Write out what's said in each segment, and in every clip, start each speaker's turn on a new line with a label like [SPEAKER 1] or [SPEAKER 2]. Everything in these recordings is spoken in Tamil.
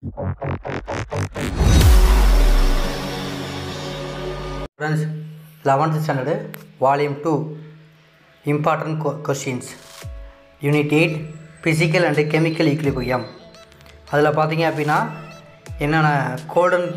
[SPEAKER 1] Friends, 11th standard, volume 2, important co- questions. Unit 8, physical and chemical equilibrium. அதில் பார்த்தீங்க அப்படின்னா என்னென்ன கோல்டன்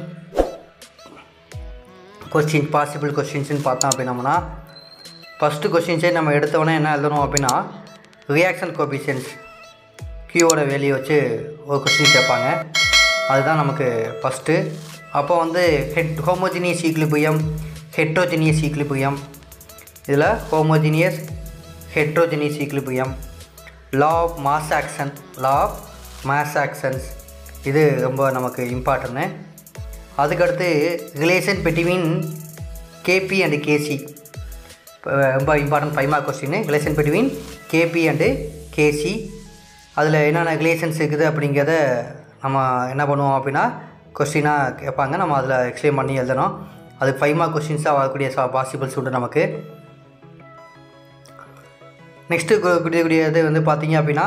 [SPEAKER 1] கொஸ்டின் பாசிபிள் கொஸ்டின்ஸ்னு பார்த்தோம் அப்படின்னம்னா ஃபஸ்ட்டு கொஸ்டின்ஸே நம்ம எடுத்தோடனே என்ன எழுதணும் அப்படின்னா ரியாக்ஷன் கோபிஷன்ஸ் கியூவோட வேல்யூ வச்சு ஒரு கொஸ்டின் கேட்பாங்க அதுதான் நமக்கு ஃபஸ்ட்டு அப்போ வந்து ஹெட் ஹோமோஜினியஸ் ஈக்லிபியம் ஹெட்ரோஜினியஸ் ஈக்லிபியம் இதில் homogeneous heterogeneous equilibrium law of mass action law of mass actions இது ரொம்ப நமக்கு இம்பார்ட்டன்ட்டு அதுக்கடுத்து relation between KP and KC ரொம்ப important five mark question relation between KP and KC அதில் என்னென்ன ரிலேஷன்ஸ் இருக்குது அப்படிங்கிறத நம்ம என்ன பண்ணுவோம் அப்படின்னா கொஸ்டினாக கேட்பாங்க நம்ம அதில் எக்ஸ்பிளைன் பண்ணி எழுதணும் அது ஃபைவ் மார்க் கொஸ்டின்ஸாக வரக்கூடிய பாசிபிள்ஸ் உண்டு நமக்கு நெக்ஸ்ட்டு கொடுக்கக்கூடியது வந்து பார்த்தீங்க அப்படின்னா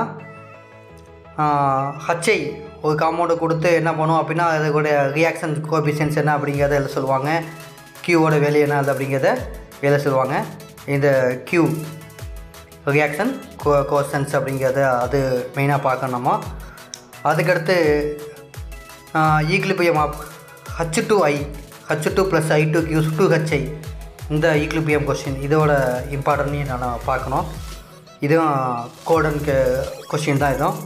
[SPEAKER 1] ஹச்ஐ ஒரு காம்பவுண்டு கொடுத்து என்ன பண்ணுவோம் அப்படின்னா அதோடைய ரியாக்ஷன் கோபிஷன்ஸ் என்ன அப்படிங்கிறத எழுத சொல்லுவாங்க கியூவோட வேலை என்ன அது அப்படிங்கிறத எழுத சொல்லுவாங்க இந்த கியூ ரியாக்ஷன் கோ கோஷன்ஸ் அப்படிங்கிறத அது மெயினாக பார்க்கணும் நம்ம அதுக்கடுத்து equilibrium of H two I H two plus I two gives two HI இந்த ஈக்லிபியம் கொஸ்டின் இதோட இம்பார்ட்டன்ட்டையும் நான் பார்க்கணும் இதுவும் கோல்டன் கொஸ்டின் தான் இதுவும்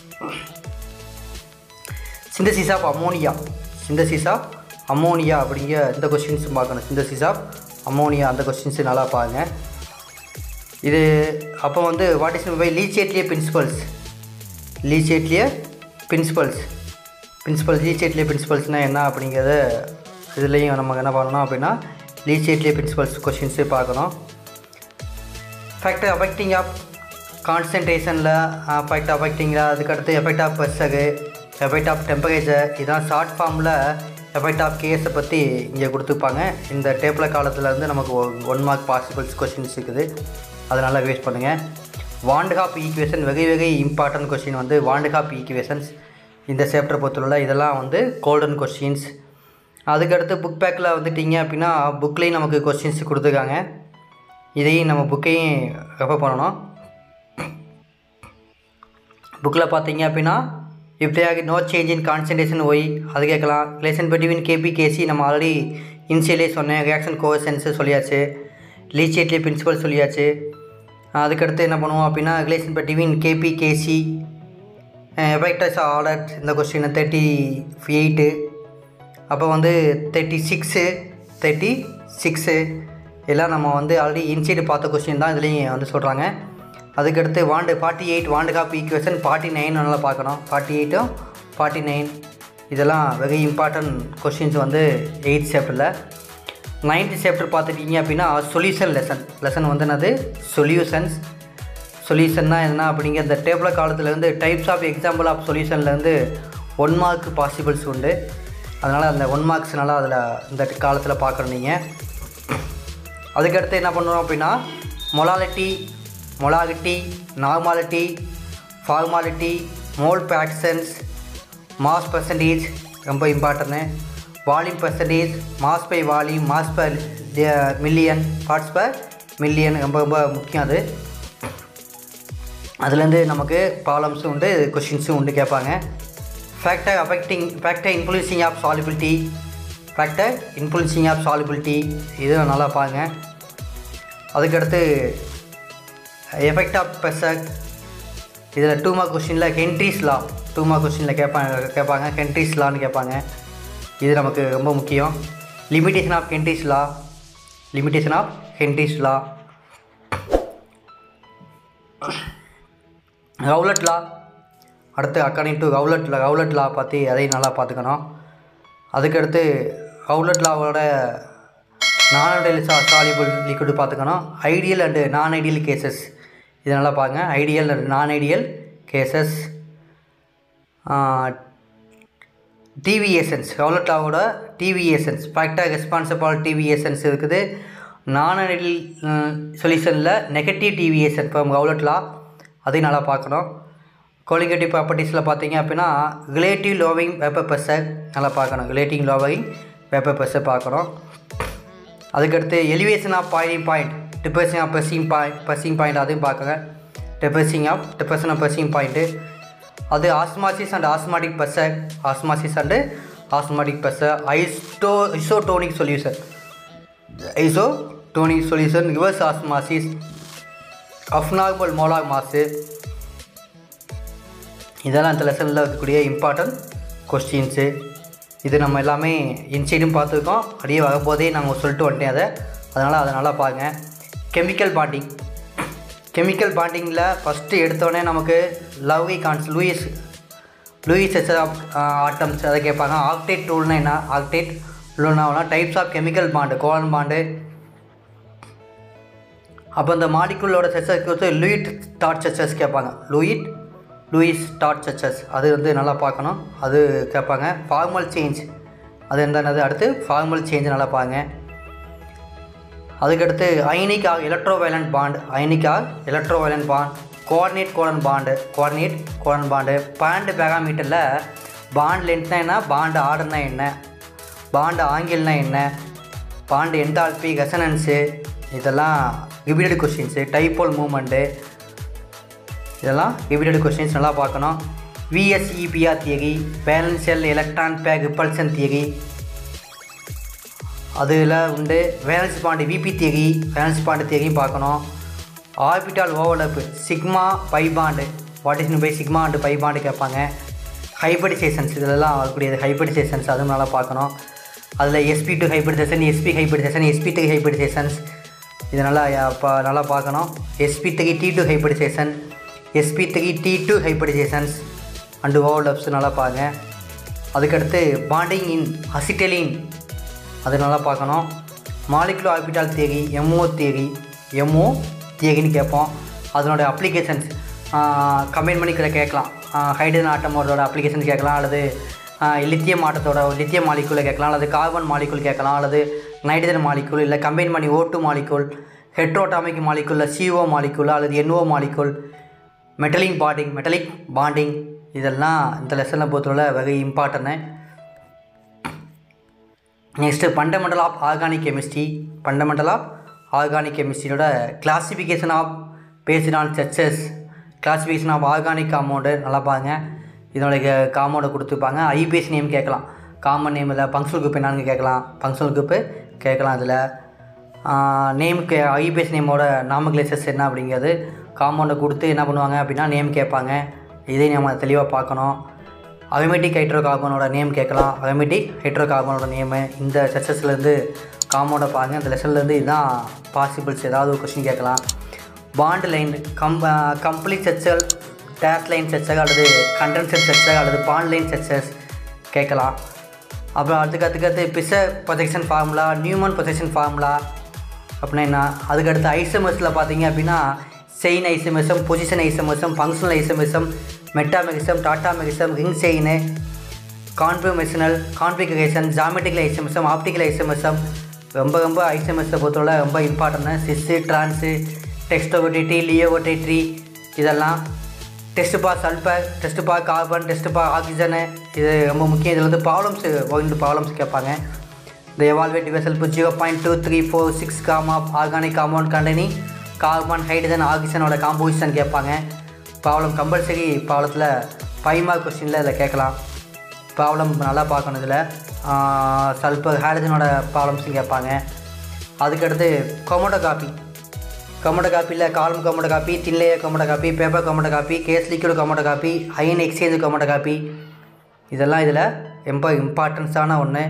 [SPEAKER 1] synthesis of ammonia synthesis of ammonia அப்படிங்கிற இந்த கொஸ்டின்ஸ் பார்க்கணும் சிந்தசிஸ் ஆஃப் அமோனியா அந்த கொஸ்டின்ஸ் நல்லா பாருங்க இது அப்போ வந்து what is by Le Chatelier principles Le Chatelier principles principle Le Chatelier பிரின்சிபல்ஸ்னால் என்ன அப்படிங்கிறத இதுலேயும் நம்ம என்ன பண்ணணும் அப்படின்னா லீச்சேட்லிய பிரின்சிபல்ஸ் கொஸ்டின்ஸே பார்க்கணும் ஃபேக்டர் அஃபெக்டிங் ஆஃப் கான்சன்ட்ரேஷனில் எஃபெக்ட் அஃபெக்டிங்கில் அதுக்கடுத்து effect of pressure effect of temperature இதான் ஷார்ட் ஃபார்மில் எஃபெக்ட் ஆஃப் கேஸை பற்றி இங்கே கொடுத்துருப்பாங்க இந்த டேப்பில் காலத்தில் வந்து நமக்கு ஒன் மார்க் பாசிபிள்ஸ் கொஸ்டின்ஸ் இருக்குது அதனால் வேஸ்ட் பண்ணுங்கள் வாண்ட் ஹாப் ஈக்குவேஷன் வெகு வெகு இம்பார்ட்டன்ட் கொஸ்டின் வந்து வாண்ட் ஹாப் ஈக்குவேஷன்ஸ் இந்த சாப்டர் பொறுத்துள்ள இதெல்லாம் வந்து கோல்டன் கொஸ்டின்ஸ் அதுக்கடுத்து புக் பேக்கில் வந்துட்டிங்க அப்படின்னா புக்லேயும் நமக்கு கொஸ்டின்ஸ் கொடுத்துருக்காங்க இதையும் நம்ம புக்கையும் ரெஃபர் பண்ணணும் புக்கில் பார்த்தீங்க அப்படின்னா if they no change in concentration why அது கேட்கலாம் ரிலேஷன் பிட்வீன் கேபி கேசி நம்ம ஆல்ரெடி இன்சியலே சொன்னேன் ரியாக்ஷன் கோசன்ஸு சொல்லியாச்சு லீச்சேட்லி பிரின்சிபல் சொல்லியாச்சு அதுக்கடுத்து என்ன பண்ணுவோம் அப்படின்னா relation between KP KC effectors order இந்த கொஸ்டின் தேர்ட்டி எயிட்டு அப்போ வந்து தேர்ட்டி சிக்ஸு தேர்ட்டி சிக்ஸு எல்லாம் நம்ம வந்து ஆல்ரெடி இன்சைடு பார்த்த கொஸ்டின் தான் இதுலேயும் வந்து சொல்கிறாங்க அதுக்கடுத்து van't forty eight van't Hoff equation forty nine நல்லா பார்க்கணும் ஃபார்ட்டி எயிட்டும் ஃபார்ட்டி நைன் இதெல்லாம் வெகு இம்பார்ட்டன்ட் கொஸ்டின்ஸ் வந்து எயித் சாப்டரில் நைன்த் சாப்டர் பார்த்துட்டிங்க அப்படின்னா சொல்யூஷன் லெசன் லெசன் வந்து என்னது சொல்யூஷன்ஸ் சொல்யூஷன்னா என்ன அப்படிங்கிற இந்த டேபிள் காலத்துலேருந்து டைப்ஸ் ஆஃப் எக்ஸாம்பிள் ஆஃப் சொல்யூஷன்லேருந்து ஒன் மார்க் பாசிபிள்ஸ் உண்டு அதனால் அந்த ஒன் மார்க்ஸ்னால அதில் இந்த காலத்தில் பார்க்கணும் நீங்கள் அதுக்கடுத்து என்ன பண்ணுறோம் அப்படின்னா molality molality normality formality mole fractions mass percentage ரொம்ப இம்பார்ட்டன்னு volume percentage mass by volume mass per million parts per million ரொம்ப ரொம்ப முக்கியம் அது அதுலேருந்து நமக்கு ப்ராப்ளம்ஸும் உண்டு கொஷின்ஸும் உண்டு கேட்பாங்க factor affecting factor influencing of solubility factor influencing of solubility இது நல்லா பாருங்க அதுக்கடுத்து எஃபெக்ட் ஆஃப் ப்ரெஷர் இதில் டூ மார்க் கொஸ்டினில் ஹென்ட்ரிஸ் லா டூ மார்க் கொஸ்டினில் கேட்பாங்க கேட்பாங்க ஹென்ட்ரிஸ் லான்னு கேட்பாங்க இது நமக்கு ரொம்ப முக்கியம் limitation of Henry's law limitation of Henry's law Raoult law அடுத்து according to Raoult law Raoult law பற்றி அதையும் நல்லா பார்த்துக்கணும் அதுக்கடுத்து ரவுலட் லாவோட நான் ஐடியல் சா சாலிபிள் லிக்விட் பார்த்துக்கணும் ideal and non ideal cases இது நல்லா பாருங்க ideal and non ideal cases deviations Raoult லாவோட டிவிஎசன்ஸ் ஃபேக்டர் ரெஸ்பான்சிபிள் டிவிஎசன்ஸ் இருக்குது நான் ஐடியல் சொல்யூஷனில் negative deviation from Raoult law அதையும் நல்லா பார்க்கணும் கோலிகேட்டிவ் ப்ராப்பர்ட்டிஸில் பார்த்தீங்க அப்படின்னா ரிலேட்டிவ் லோவிங் வேப்பர் ப்ரெஷர் நல்லா பார்க்கணும் ரிலேட்டிவ் லோவிங் வேப்பர் ப்ரெஷர் பார்க்கணும் அதுக்கடுத்து எலிவேஷன் ஆஃப் பாயிண்டிங் point depression of freezing point freezing point அதையும் பார்க்குங்க depressing of depression of freezing point அது osmosis and osmotic pressure osmosis and osmotic pressure ஐஸ்டோ isotonic solution isotonic solution reverse osmosis abnormal molar mass இதெல்லாம் இந்த லெசனில் இருக்கக்கூடிய இம்பார்ட்டன்ட் கொஸ்டின்ஸு இது நம்ம எல்லாமே இன்சைடும் பார்த்துருக்கோம் அப்படியே வரப்போதே நாங்கள் சொல்லிட்டு வந்துட்டேன் அதை அதனால் அதை நல்லா பாருங்க கெமிக்கல் பாண்டிங் கெமிக்கல் பாண்டிங்கில் ஃபஸ்ட்டு எடுத்தோடனே நமக்கு லவ்வி கான்ஸ் லூயிஸ் லூயிஸ் எச்சர் ஆஃப் ஆட்டம்ஸ் அதை கேட்பாங்க ஆக்டேட் டூல்னா என்ன ஆக்டேட் டூல்னா types of chemical bond covalent bond அப்போ இந்த மாலிகுலோட செச்சஸ்க்கு வந்து லூயிட் டாட் செச்சஸ் கேட்பாங்க லூயிட் லூயிஸ் டாட் செச்சஸ் அது வந்து நல்லா பார்க்கணும் அது கேட்பாங்க ஃபார்மல் சேஞ்ச் அது என்னது அடுத்து ஃபார்மல் சேஞ்ச் நல்லா பாருங்க அதுக்கடுத்து ionic or electrovalent bond ionic or electrovalent bond coordinate covalent bond coordinate covalent bond bond பேராமீட்டரில் பாண்ட் லென்த்னா என்ன பாண்டு ஆர்டர்னா என்ன பாண்டு ஆங்கிள்னா என்ன பாண்டு என்தால்பி ரெசனன்ஸு இதெல்லாம் ரிப்பீட்டட் கொஸ்டின்ஸு டைப்போல் மூமெண்ட்டு இதெல்லாம் ரிப்பீட்டட் கொஸ்டின்ஸ் நல்லா பார்க்கணும் VSEPR theory valence shell electron pair repulsion theory அதில் உண்டு valence bond VB theory valence bond தியரியும் பார்க்கணும் orbital overlap sigma pi bond what is pi sigma and pi bond கேட்பாங்க ஹைபரிசேஷன்ஸ் இதெல்லாம் வரக்கூடியது ஹைபரிசேஷன்ஸ் அதுவும் நல்லா பார்க்கணும் அதில் SP two hybridisation SP hybridisation SP three hybridisations இது நல்லா இப்போ நல்லா பார்க்கணும் SP three D two hybridisation SP three D two hybridisations and overlaps நல்லா பாருங்க அதுக்கடுத்து பாண்டிங் இன் அசிட்டலின் அது நல்லா பார்க்கணும் molecular orbital theory MO theory எம்ஓ தியரின்னு கேட்போம் அதனோட அப்ளிகேஷன்ஸ் கம்பைன் பண்ணி கே- கேட்கலாம் ஹைட்ரஜன் ஆட்டமோட அப்ளிகேஷன் கேட்கலாம் அல்லது லித்தியம் ஆட்டத்தோட லித்தியம் மாலிகுலை கேட்கலாம் அல்லது கார்பன் மாலிகுல் கேட்கலாம் அல்லது நைட்ரஜன் மாலிகுல் இல்லை கம்பைன் பண்ணி O two molecule heteroatomic molecule CO molecule அல்லது NO molecule metallic bonding metallic bonding இதெல்லாம் இந்த லெசனில் பொறுத்தவரை very important next fundamental of organic chemistry fundamental of organic கெமிஸ்ட்ரியோட கிளாசிஃபிகேஷன் ஆஃப் பேஸ்ட் ஆன் செச்சஸ் கிளாசிஃபிகேஷன் ஆஃப் ஆர்கானிக் காம்பவுண்டு நல்லா பாருங்க இதனுடைய காம்பவுண்டை கொடுத்துருப்பாங்க ஐபிஎஸ் நேம் கேட்கலாம் காமன் நேம் இல்லை ஃபங்க்ஷனல் குரூப் என்னன்னு கேட்கலாம் ஃபங்க்ஷனல் குரூப்பு கேட்கலாம் இதில் நேமுக்கு ஐபிஎஸ் நேமோட நாமக்லேசஸ் என்ன அப்படிங்கிறது காம்பவுண்டை கொடுத்து என்ன பண்ணுவாங்க அப்படின்னா நேம் கேட்பாங்க இதையும் நம்ம தெளிவாக பார்க்கணும் அரோமேட்டிக் ஹைட்ரோ கார்பனோட நேம் கேட்கலாம் அரோமேட்டிக் ஹைட்ரோ கார்பனோட நேமு இந்த செச்சஸ்லேருந்து காம்பவுண்டை பாருங்கள் இந்த லெசன்லேருந்து இதுதான் பாசிபிள்ஸ் ஏதாவது ஒரு கொஸ்டின் கேட்கலாம் bond line come complete செச்சல் date line செச்சர் அல்லது கண்டென்சர் செச்சர் அல்லது பாண்ட் லைன் செச்சர்ஸ் கேட்கலாம் அப்புறம் அதுக்கு அதுக்கடுத்து Fischer projection formula Newman projection formula அப்படின்னா என்ன அதுக்கடுத்து ஐசமஸில் பார்த்தீங்க அப்படின்னா chain isomerism position isomerism functional isomerism metamerism tautomerism ring chain configurational configuration geometrical isomerism optical isomerism ரொம்ப ரொம்ப ஐசமிஸை பொறுத்தவரை ரொம்ப இம்பார்ட்டன்ட் சிஸ்ஸு ட்ரான்ஸு டெக்ஸ்டோகோட்டிட்டி லியோகோட்டிட்ரி இதெல்லாம் test for sulphur test for carbon test for oxygen இது ரொம்ப முக்கியம் இதில் வந்து ப்ராப்ளம்ஸ் ரெண்டு ப்ராப்ளம்ஸ் கேட்பாங்க The evaluate vessel put 0.234 gram of organic compound containing carbon hydrogen ஆக்சிஜனோட காம்போசிஷன் கேட்பாங்க ப்ராப்ளம் கம்பல்சரி ப்ராப்ளத்தில் ஃபைவ் மார்க் கொஸ்டினில் இதில் கேட்கலாம் ப்ராப்ளம் நல்லா பார்க்கணும் இதில் சல்ஃபர் ஹைட்ரஜனோட ப்ராப்ளம்ஸும் கேட்பாங்க அதுக்கடுத்து கொமோட்டோ காப்பி கொமோட்டோ காப்பியில் column chromatography thin layer chromatography paper chromatography gas liquid chromatography ion exchange chromatography இதெல்லாம் இதில் ரொம்ப இம்பார்ட்டன்ஸான ஒன்று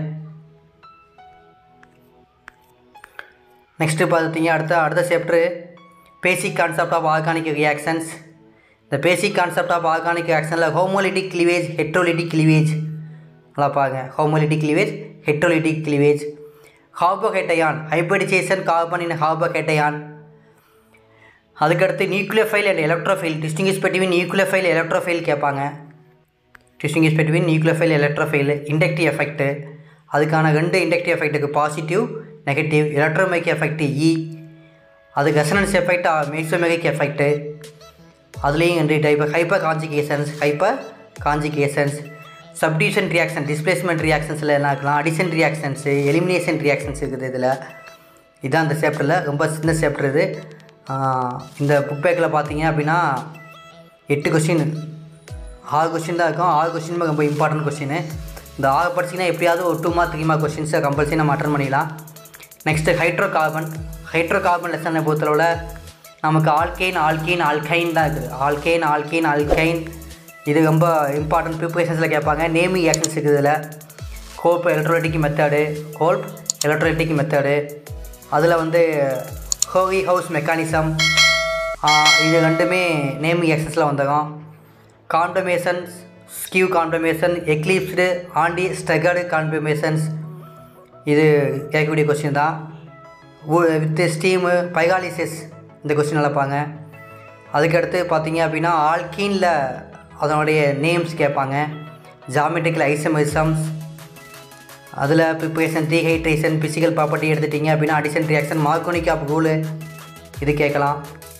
[SPEAKER 1] நெக்ஸ்ட்டு பார்த்தீங்க அடுத்த அடுத்த chapter basic concept of organic reactions இந்த பேசிக் கான்செப்ட் ஆஃப் ஆர்கானிக் ரியாக்ஷனில் ஹோமோலிட்டிக் கிளிவேஜ் ஹெட்ரோலிட்டிக் கிளிவேஜ் நல்லா பாருங்க homolytic cleavage heterolytic cleavage carbocation hybridisation carbon in carbocation அதுக்கடுத்து nucleophile and electrophile distinguish between nucleophile electrophile கேட்பாங்க distinguish between nucleophile electrophile inductive effect அதுக்கான ரெண்டு இண்டக்டிவ் எஃபெக்ட்டுக்கு positive negative electromeric effect E அதுக்கு ரெசனன்ஸ் எஃபெக்ட் மெக்ஸோமேகிக் எஃபெக்ட்டு அதுலேயும் ரெண்டு type hyperconjugations hyperconjugations substitution reaction displacement ரியாக்ஷன்ஸில் என்ன இருக்கலாம் அடிஷன் ரியாக்ஷன்ஸு எலிமினேஷன் ரியாக்ஷன்ஸ் இருக்குது இதில் இதான் இந்த சாப்டரில் ரொம்ப சின்ன சாப்டர் இது ஆஹ் இந்த புக் பேக்கில் பார்த்தீங்க அப்படின்னா எட்டு கொஸ்டின் ஆறு கொஸ்டின் தான் இருக்கும் ஆறு கொஸ்டின் ரொம்ப இம்பார்ட்டன்ட் கொஸ்டின் இந்த ஆறு படிச்சிங்கன்னா எப்படியாவது ஒரு டூ மார்க் த்ரீ மார்க் கொஸ்டின்ஸை கம்பல்சரி நம்ம அட்டன் பண்ணிடலாம் next hydrocarbon hydrocarbon லெசனை பொறுத்தளவில் நமக்கு ஆல்கெயின் ஆல்கீன் ஆல்கைன் தான் இருக்குது ஆல்கெயின் ஆல்கீன் ஆல்கைன் இது ரொம்ப இம்பார்ட்டன்ட் ப்ரிப்பரேஷன்ஸில் கேட்பாங்க நேமிங் ஆக்ஷன்ஸ் இருக்குது இதில் Kolbe electrolytic method Kolbe electrolytic method அதில் வந்து ஹோவி ஹவுஸ் மெக்கானிசம் இது ரெண்டுமே நேமிங் ஆக்ஷன்ஸில் வந்துடும் conformations skew conformation eclipsed anti staggered conformations இது கேட்கக்கூடிய கொஸ்டின் தான் வித் ஸ்டீமு பைகாலிசிஸ் இந்த கொஸ்டின் நினைப்பாங்க அதுக்கடுத்து பார்த்தீங்க அப்படின்னா ஆல்கீனில் அதனுடைய நேம்ஸ் கேட்பாங்க ஜாமெட்ரிக்கல் ஐசமிசம்ஸ் அதில் ப்ரிப்பரேஷன் டீஹைட்ரேஷன் ஃபிசிக்கல் ப்ராப்பர்ட்டி எடுத்துட்டீங்க அப்படின்னா addition reaction Markovnikov of rule இது கேட்கலாம்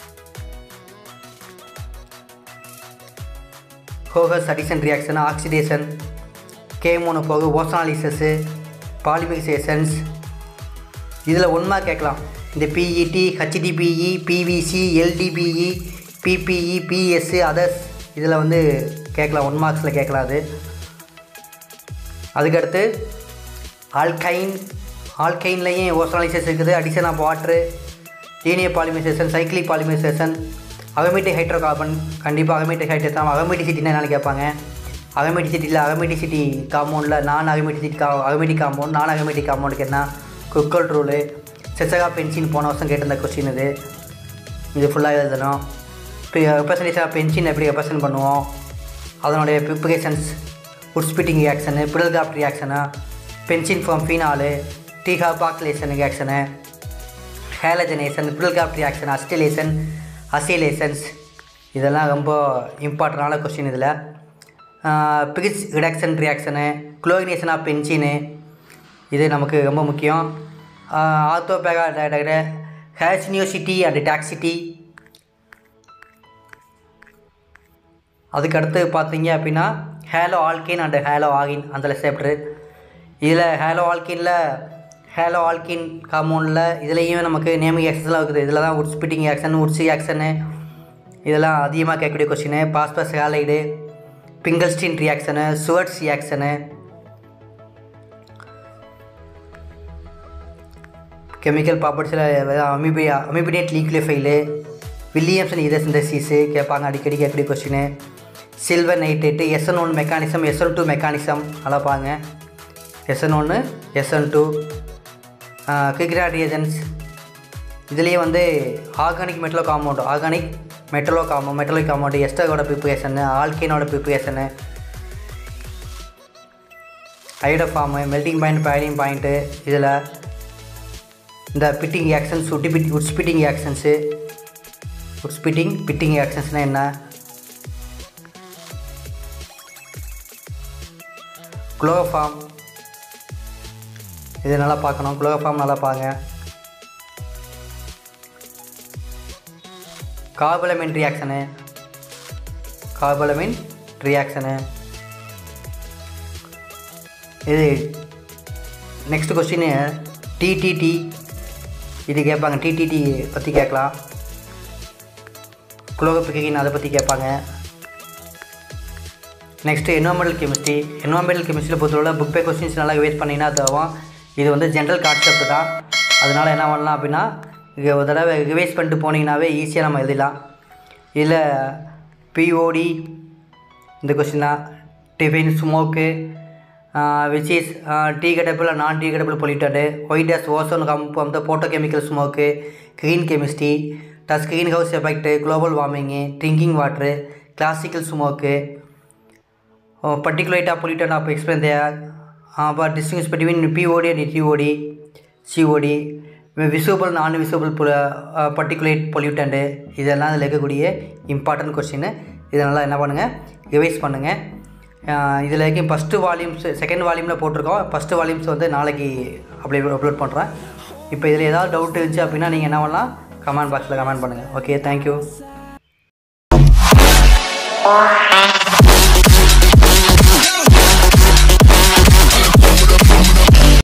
[SPEAKER 1] ஹோகஸ் அடிஷன் ரியாக்ஷன் ஆக்சிடேஷன் கேமோனோ போகு ஓசனாலிசஸ்ஸு பாலிமரைசேஷன்ஸ் இதில் ஒன்றா கேட்கலாம் இந்த PET HDPE PVC LDPE PPE PS others இதில் வந்து கேட்கலாம் ஒன் மார்க்ஸில் கேட்கலாம் அது அதுக்கடுத்து ஆல்கைன் ஆல்கைன்லேயும் ஓசனாலிசஸ் இருக்குது addition of water linear polymerisation cyclic polymerisation aromatic hydro carbon கண்டிப்பாக அகமேட்டிக் ஹைட்ரேஷன் அகமேட்டிசிட்டினா என்னென்னு கேட்பாங்க அகமேட்டிசிட்டியில் அகமேட்டிசிட்டி காம்பவுண்டில் நான் அகமேட்டிசிட்டி கா அகமேட்டிக் காம்பவுண்ட் நான் அகமேட்டிக் காம்பவுண்டுக்கு என்ன குக்கல் ரூலு செசகா பென்சின் போன வருஷம் கேட்டிருந்த கொஸ்டின் இது இது ஃபுல்லாக எழுதணும் இப்போ ரெப்ரசன்டேஷன் ஆஃப் பென்சின் எப்படி ரெப்ரசன்ட் பண்ணுவோம் அதனுடைய ப்ரிப்பரேஷன்ஸ் உட் Fittig reaction Friedel Crafts reaction benzene form phenol decarboxylation reaction halogenation Friedel Crafts reaction alkylation acylations இதெல்லாம் ரொம்ப இம்பார்ட்டண்டான கொஸ்டின் இதில் Birch reduction reaction chlorination of benzene இது நமக்கு ரொம்ப முக்கியம் ஆர்த்தோபேகா ஹேஸ்னியோசிட்டி அண்ட் டாக்ஸிட்டி அதுக்கடுத்து பார்த்தீங்க அப்படின்னா halo alkane and halo arene அந்த சாப்டர் இதில் ஹேலோ ஆல்கினில் ஹேலோ ஆல்கின் காம்பவுண்டில் இதுலேயும் நமக்கு நேமிங் ஆக்ஷன்ஸ்லாம் இருக்குது இதில் தான் உட் ஸ்பிட்டிங் ஆக்ஷன் உட்சி ஆக்ஷனு இதெல்லாம் அதிகமாக கேட்கக்கூடிய question phosphorus halide Finkelstein reaction Swarts reaction chemical ப்ராப்பர்ட்டிஸில் அமிபி அமிபினேட் லீக்லிஃபைலு வில்லியம்சன் இதர் சிந்தசிஸு கேட்பாங்க அடிக்கடி கேட்கக்கூடிய question silver nitrate SN one mechanism SN two mechanism அளப்பாங்க எஸ்என் ஒன்று எஸ்என் டூ கிக்ரா ரியஜன்ஸ் இதுலேயே வந்து organic metallo compound organic metallo compound metallo compound எஸ்டரோட ப்ரிப்பரேஷனு ஆல்கேனோட preparation iodoform melting point boiling point இதில் இந்த பிட்டிங் ஆக்ஷன்ஸ் உட்டி பிட் உட் ஸ்பிட்டிங் ஆக்ஷன்ஸு உட் ஸ்பிட்டிங் பிட்டிங் ஆக்ஷன்ஸ்னால் என்ன குளோஃபார்ம் இது நல்லா பார்க்கணும் குளோஃபார்ம் நல்லா பாருங்க கார்பலமின் ரியாக்ஷனு கார்பலமின் ரியாக்ஷனு இது நெக்ஸ்ட் கொஸ்டின் டிடிடி இது கேட்பாங்க டிடிடி பற்றி கேட்கலாம் குளோகப்பிகின் அதை பற்றி கேட்பாங்க நெக்ஸ்ட்டு என்வாமெண்டல் கெமிஸ்ட்ரி என்வாமெண்டல் கெமிஸ்ட்ரியில் பொறுத்தவரை புக் பே கொஸ்டின்ஸ் நல்லா வேஸ்ட் பண்ணிங்கன்னா தருவோம் இது வந்து ஜென்ரல் கான்செப்ட் தான் அதனால் என்ன பண்ணலாம் அப்படின்னா இது ஒரு தடவை ரிவைஸ் பண்ணிட்டு போனீங்கன்னாவே ஈஸியாக நம்ம எழுதலாம் இதில் பிஓடி இந்த கொஸ்டின் தான் define smog which is degradable non degradable pollutant why does ozone come from the photochemical smog green chemistry does green house effect global warming drinking water classical smog particulate of pollutant of explain there uh, but distinguish between POD and TOD COD visible non visible particulate pollutant இதெல்லாம் இதில் இருக்கக்கூடிய இம்பார்ட்டன்ட் கொஸ்டின் இதை நல்லா என்ன பண்ணுங்கள் ரிவைஸ் பண்ணுங்கள் இதில் இருக்க ஃபஸ்ட்டு வால்யூம்ஸ் செகண்ட் வால்யூமில் போட்டிருக்கோம் ஃபஸ்ட்டு வால்யூம்ஸ் வந்து நாளைக்கு அப்படி அப்லோட் பண்ணுறேன் இப்போ இதில் ஏதாவது டவுட் இருந்துச்சு அப்படின்னா நீங்கள் என்ன பண்ணலாம் கமெண்ட் பாக்ஸில் கமெண்ட் பண்ணுங்கள் ஓகே தேங்க்யூ
[SPEAKER 2] four,